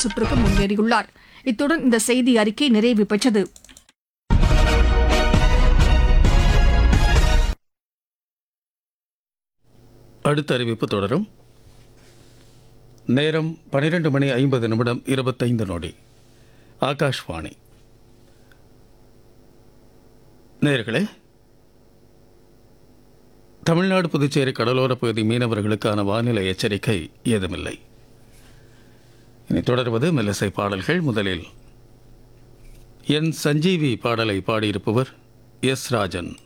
சுற்றுக்கு முன்னேறியுள்ளார் இத்துடன் இந்த செய்தி அறிக்கை நிறைவு பெற்றது அடுத்த அறிவிப்பு தொடரும் நேரம் பன்னிரண்டு மணி ஐம்பது நிமிடம் இருபத்தைந்து நொடி ஆகாஷ்வாணி நேர்களே தமிழ்நாடு புதுச்சேரி கடலோரப் பகுதி மீனவர்களுக்கான வானிலை எச்சரிக்கை ஏதுமில்லை இனி தொடர்வது மெல்லிசை பாடல்கள் முதலில் என் சஞ்சீவி பாடலை பாடியிருப்பவர் எஸ் ராஜன்